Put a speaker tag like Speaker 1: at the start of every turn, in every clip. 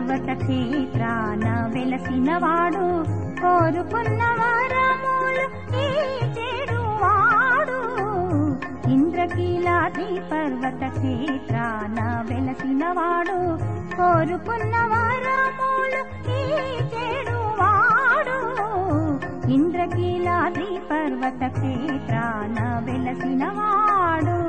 Speaker 1: పర్వత క్షేత్రాన వెలసినవాడు కోరుకున్న వరములు ఈ చెడువాడు ఇంద్రకీలాద్రి పర్వత క్షేత్రాన వెలసినవాడు కోరుకున్న వరములు ఈ చెడువాడు ఇంద్రకీలాద్రి పర్వత క్షేత్రాన వెలసినవాడు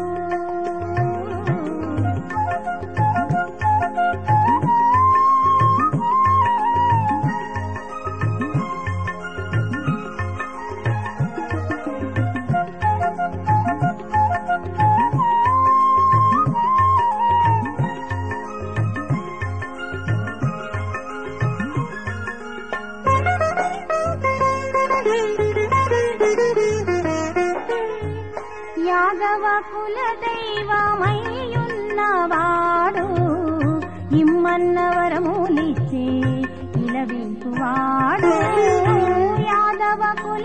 Speaker 1: యాదవ కుల దైవమయ్యున్నవాడు ఇమ్మన్న వరములిచ్చే ఇలవింపువాడు యాదవ కుల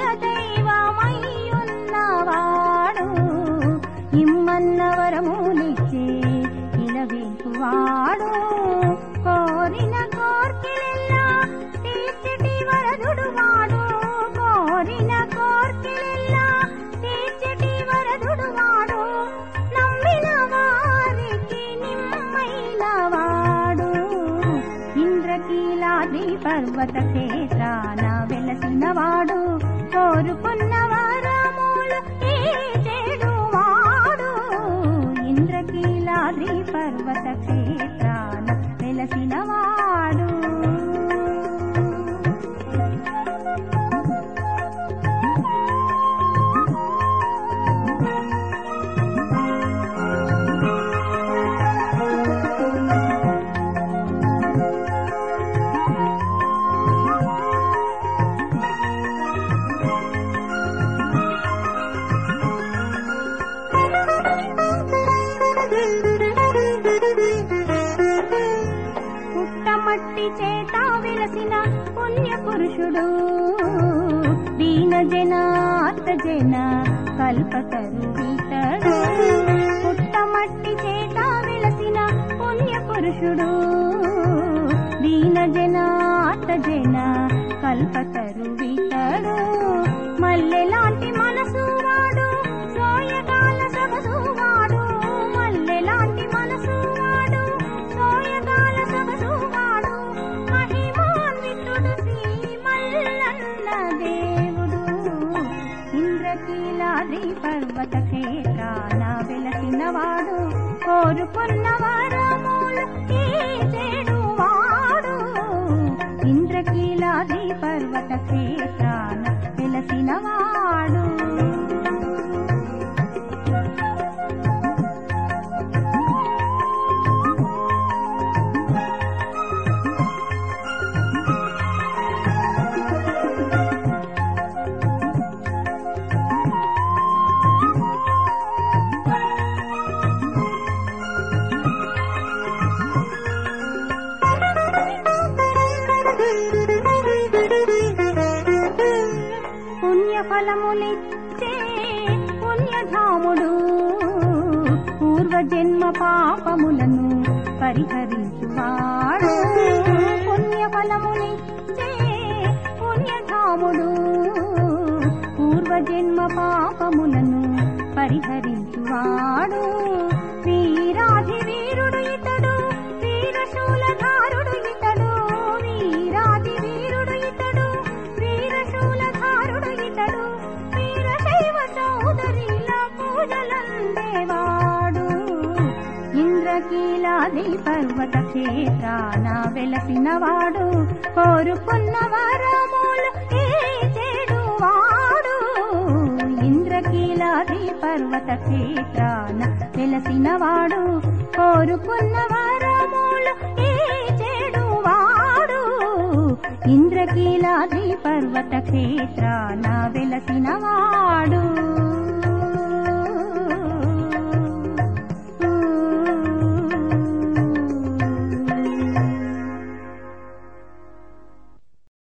Speaker 1: దైవమయ్యున్నవాడు ఇమ్మన్న వరములిచ్చే ఇలవింపువాడు కోరిన కోర్కెలెల్లా తీర్చిటి వరదుడు వాడు కోరిన కోర్కెలెల్లా తీర్చిటి వరదుడు వాడు నమ్మిన వారికి నిమ్మైన వాడు ఇంద్రకీలాద్రి పర్వత క్షేత్రాన వెలసిన వాడు కోరుకున్న వరములు ఈ చెడువాడు ఇంద్రకీలాద్రి పర్వత క్షేత్రాన వెలసిన వాడు పుట్టమట్టి చేత వెలసిన పుణ్య పురుషుడు దీన జనాత జన కల్పతరు ఇతడు పుట్టమట్టి చేత వెలసిన పుణ్య పురుషుడు దీన జనాత జన కల్పతరు ఇతడు మల్లెలాంటి మనసు వాడు సోయగాల సొగసు వాడు మల్లెలాంటి మనసు వాడు సోయగాల సొగసు వాడు మహిమాన్వితుడు శ్రీ మల్లన్న దేవుడు ఇంద్రకీలాద్రి పర్వత క్షేత్రాన వెలసినవాడు కోరుకున్న వరములు ఈ చెడువాడు ఇంద్రకీలాద్రి పర్వత క్షేత్రాన వెలసినవాడు పుణ్యఫలములిచ్చే పుణ్యధాముడు పూర్వజన్మ పాపములను పరిహరించువాడు పుణ్యఫలములిచ్చే పుణ్యధాముడు పూర్వజన్మ పాపములను పరిహరించువాడు వీరాధి వీరుడు ఇతడు వీరశూలధారుడు ఇతడు వీరాధి వీరుడు ఇతడు వీరశూలధారుడు ఇతడు వీరశైవ సోదరిల పూజలందేవాడు ఇంద్రకీలాది పర్వత క్షేత్రాన వెలసినవాడు కోరుకున్న వరములు ఏ చెడువాడు ఇంద్రకీలాది పర్వత క్షేత్రాన వెలసినవాడు కోరుకున్న వరములు ఏ చెడువాడు ఇంద్రకీలాది పర్వత క్షేత్రాన వెలసినవాడు